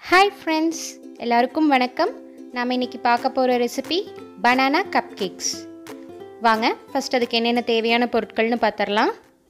hi friends எல்லாருக்கும் வணக்கம் நாம் இன்னைக்கு பார்க்க போகிற ரெசிபி பனானா கப் கேக்ஸ் வாங்க ஃபஸ்ட் அதுக்கு என்னென்ன தேவையான பொருட்கள்னு பார்த்துடலாம்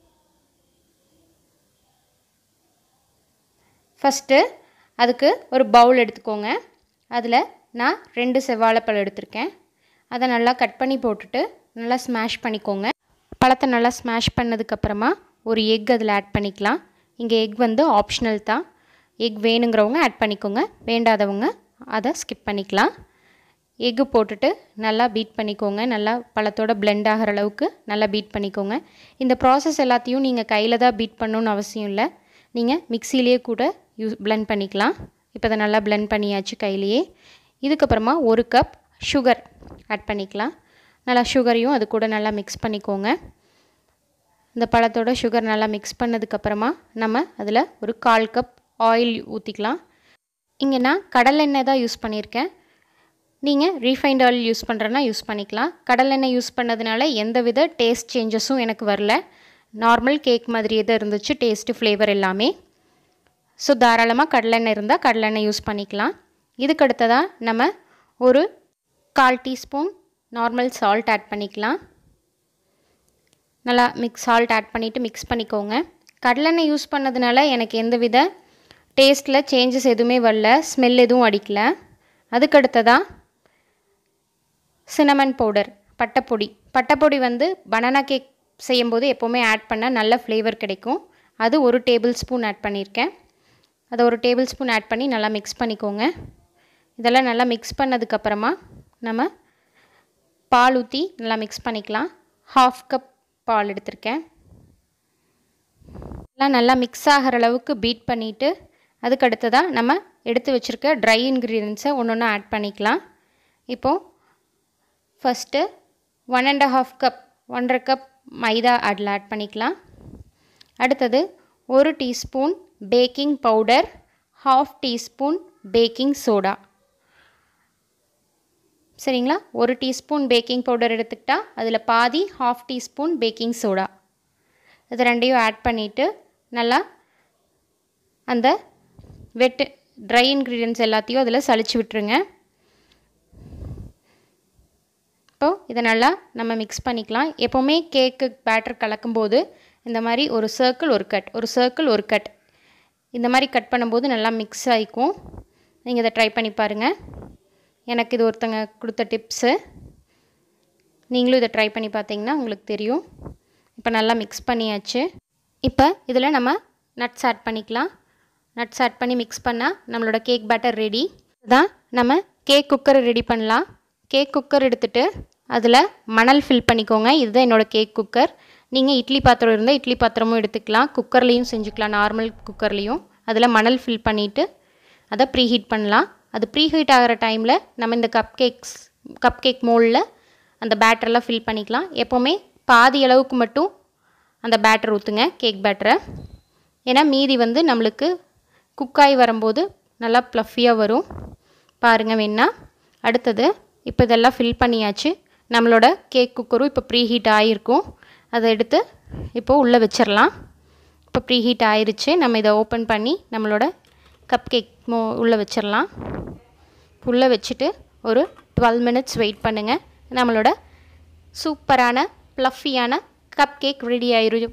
ஃபஸ்ட்டு அதுக்கு ஒரு பவுல் எடுத்துக்கோங்க அதில் நான் ரெண்டு செவ்வாழைப்பழம் எடுத்திருக்கேன் அதை நல்லா கட் பண்ணி போட்டுட்டு நல்லா ஸ்மாஷ் பண்ணிக்கோங்க பழத்தை நல்லா ஸ்மாஷ் பண்ணதுக்கப்புறமா ஒரு எக் அதில் ஆட் பண்ணிக்கலாம் இங்கே எக் வந்து ஆப்ஷனல் தான் எக் வேணுங்கிறவங்க ஆட் பண்ணிக்கோங்க வேண்டாதவங்க அதை ஸ்கிப் பண்ணிக்கலாம் எக்கு போட்டுட்டு நல்லா பீட் பண்ணிக்கோங்க நல்லா பழத்தோட பிளெண்ட் ஆகிற அளவுக்கு நல்லா பீட் பண்ணிக்கோங்க இந்த ப்ராசஸ் எல்லாத்தையும் நீங்கள் கையில் தான் பீட் பண்ணணுன்னு அவசியம் இல்லை நீங்கள் மிக்சிலேயே கூட யூஸ் பிளெண்ட் பண்ணிக்கலாம் இப்போ அதை நல்லா பிளெண்ட் பண்ணியாச்சு கையிலேயே இதுக்கப்புறமா ஒரு கப் சுகர் ஆட் பண்ணிக்கலாம் நல்லா சுகரையும் அது கூட நல்லா மிக்ஸ் பண்ணிக்கோங்க இந்த பழத்தோட சுகர் நல்லா மிக்ஸ் பண்ணதுக்கப்புறமா நம்ம அதில் ஒரு கால் கப் ஆயில் ஊற்றிக்கலாம் இங்கே நான் கடலெண்ணெய் தான் யூஸ் பண்ணியிருக்கேன் நீங்கள் ரீஃபைண்ட் ஆயில் யூஸ் பண்ணுறேன்னா யூஸ் பண்ணிக்கலாம் கடலெண்ணெய் யூஸ் பண்ணதுனால எந்த வித டேஸ்ட் சேஞ்சஸும் எனக்கு வரல நார்மல் கேக் மாதிரியே தான் இருந்துச்சு டேஸ்ட்டு ஃப்ளேவர் எல்லாமே ஸோ தாராளமாக கடலெண்ணெய் இருந்தால் கடலெண்ணெய் யூஸ் பண்ணிக்கலாம் இதுக்கு அடுத்ததாக நம்ம ஒரு கால் டீஸ்பூன் நார்மல் சால்ட் ஆட் பண்ணிக்கலாம் நல்லா மிக்ஸ் சால்ட் ஆட் பண்ணிவிட்டு மிக்ஸ் பண்ணிக்கோங்க கடலெண்ணெய் யூஸ் பண்ணதுனால எனக்கு எந்த வித டேஸ்ட்டில் சேஞ்சஸ் எதுவுமே வரல ஸ்மெல் எதுவும் அடிக்கல அதுக்கடுத்ததாக சினமன் பவுடர் பட்டைப்பொடி பட்டைப்பொடி வந்து பனானா கேக் செய்யும்போது எப்போவுமே ஆட் பண்ணால் நல்ல ஃப்ளேவர் கிடைக்கும் அது ஒரு டேபிள் ஸ்பூன் ஆட் பண்ணியிருக்கேன் அதை ஒரு டேபிள் ஸ்பூன் ஆட் பண்ணி நல்லா மிக்ஸ் பண்ணிக்கோங்க இதெல்லாம் நல்லா மிக்ஸ் பண்ணதுக்கப்புறமா நம்ம பால் ஊற்றி நல்லா மிக்ஸ் பண்ணிக்கலாம் ஹாஃப் கப் பால் எடுத்திருக்கேன் எல்லாம் நல்லா மிக்ஸ் ஆகிற அளவுக்கு பீட் பண்ணிவிட்டு அதுக்கு அடுத்ததாக நம்ம எடுத்து வச்சுருக்க ட்ரை இன்க்ரீடியன்ஸை ஒன்று ஒன்று ஆட் பண்ணிக்கலாம் இப்போது first one and half cup ஒன்றரை கப் மைதா அதில் ஆட் பண்ணிக்கலாம் அடுத்தது ஒரு teaspoon baking powder half teaspoon baking soda சரிங்களா ஒரு டீஸ்பூன் பேக்கிங் பவுடர் எடுத்துக்கிட்டால் அதில் பாதி ஹாஃப் டீஸ்பூன் பேக்கிங் சோடா இது ரெண்டையும் ஆட் பண்ணிவிட்டு நல்லா அந்த வெட்டு ட்ரை இன்க்ரீடியன்ஸ் எல்லாத்தையும் அதில் சளிச்சு விட்டுருங்க இப்போது இதை நல்லா நம்ம மிக்ஸ் பண்ணிக்கலாம் எப்போவுமே கேக்கு பேட்டர் கலக்கும்போது இந்த மாதிரி ஒரு சர்க்கிள் ஒரு கட் ஒரு சர்க்கிள் ஒரு கட் இந்த மாதிரி கட் பண்ணும்போது நல்லா மிக்ஸ் ஆகிக்கும் நீங்கள் இதை ட்ரை பண்ணி பாருங்கள் எனக்கு இது ஒருத்தங்க கொடுத்த டிப்ஸு நீங்களும் இதை ட்ரை பண்ணி பார்த்தீங்கன்னா உங்களுக்கு தெரியும் இப்போ நல்லா மிக்ஸ் பண்ணியாச்சு இப்போ இதில் நம்ம நட்ஸ் ஆட் பண்ணிக்கலாம் நட்ஸ் ஆட் பண்ணி மிக்ஸ் பண்ணால் நம்மளோட கேக் பேட்டர் ரெடி தான் நம்ம கேக் குக்கரை ரெடி பண்ணலாம் கேக் குக்கர் எடுத்துகிட்டு அதில் மணல் ஃபில் பண்ணிக்கோங்க இதுதான் என்னோடய கேக் குக்கர் நீங்கள் இட்லி பாத்திரம் இருந்தால் இட்லி பாத்திரமும் எடுத்துக்கலாம் குக்கர்லேயும் செஞ்சுக்கலாம் நார்மல் குக்கர்லேயும் அதில் மணல் ஃபில் பண்ணிவிட்டு அதை ப்ரீ ஹீட் பண்ணலாம் அது ப்ரீ ஹீட் ஆகிற டைமில் நம்ம இந்த கப் கேக்ஸ் கப் கேக் மோல்டில் அந்த பேட்டரெல்லாம் ஃபில் பண்ணிக்கலாம் எப்போவுமே பாதி அளவுக்கு மட்டும் அந்த பேட்டர் ஊற்றுங்க கேக் பேட்டரை ஏன்னா மீதி வந்து நம்மளுக்கு குக்காய் வரும்போது நல்லா ப்ளஃபியாக வரும் பாருங்கள் வேணா அடுத்தது இப்போ இதெல்லாம் ஃபில் பண்ணியாச்சு நம்மளோட கேக் குக்கரும் இப்போ ப்ரீ ஹீட் ஆகிருக்கும் அதை எடுத்து இப்போது உள்ளே வச்சிடலாம் இப்போ ப்ரீ ஹீட் ஆயிருச்சு நம்ம இதை ஓப்பன் பண்ணி நம்மளோட கப் கேக் மோ உள்ளே வச்சிடலாம் உள்ளே வச்சுட்டு ஒரு டுவெல் மினிட்ஸ் வெயிட் பண்ணுங்கள் நம்மளோட சூப்பரான ப்ளஃபியான கப் கேக் ரெடி ஆயிரும்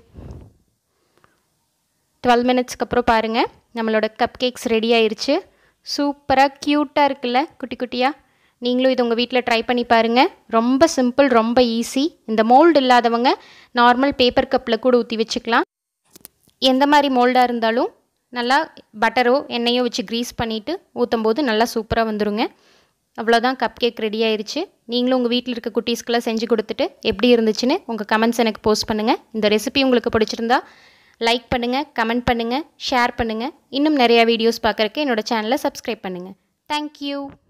டுவெல் மினிட்ஸ்க்கு அப்புறம் பாருங்கள் நம்மளோட கப் கேக்ஸ் ரெடி ஆயிருச்சு சூப்பராக க்யூட்டாக இருக்குல்ல குட்டி குட்டியாக நீங்களும் இது உங்கள் வீட்டில் ட்ரை பண்ணி பாருங்கள் ரொம்ப சிம்பிள் ரொம்ப ஈஸி இந்த மோல்டு இல்லாதவங்க நார்மல் பேப்பர் கப்பில் கூட ஊற்றி வச்சுக்கலாம் எந்த மாதிரி மோல்டாக இருந்தாலும் நல்லா பட்டரோ எண்ணெயோ வச்சு க்ரீஸ் பண்ணிவிட்டு ஊற்றும் போது நல்லா சூப்பராக வந்துடுங்க அவ்வளோதான் கப் கேக் ரெடி ஆயிடுச்சு நீங்களும் உங்கள் வீட்டில் இருக்க குட்டீஸ்க்கெல்லாம் செஞ்சு கொடுத்துட்டு எப்படி இருந்துச்சுன்னு உங்கள் கமெண்ட்ஸ் எனக்கு போஸ்ட் பண்ணுங்கள் இந்த ரெசிபி உங்களுக்கு பிடிச்சிருந்தா லைக் பண்ணுங்கள் கமெண்ட் பண்ணுங்கள் ஷேர் பண்ணுங்கள் இன்னும் நிறையா வீடியோஸ் பார்க்குறக்கு என்னோடய சேனலை சப்ஸ்கிரைப் பண்ணுங்கள் தேங்க்யூ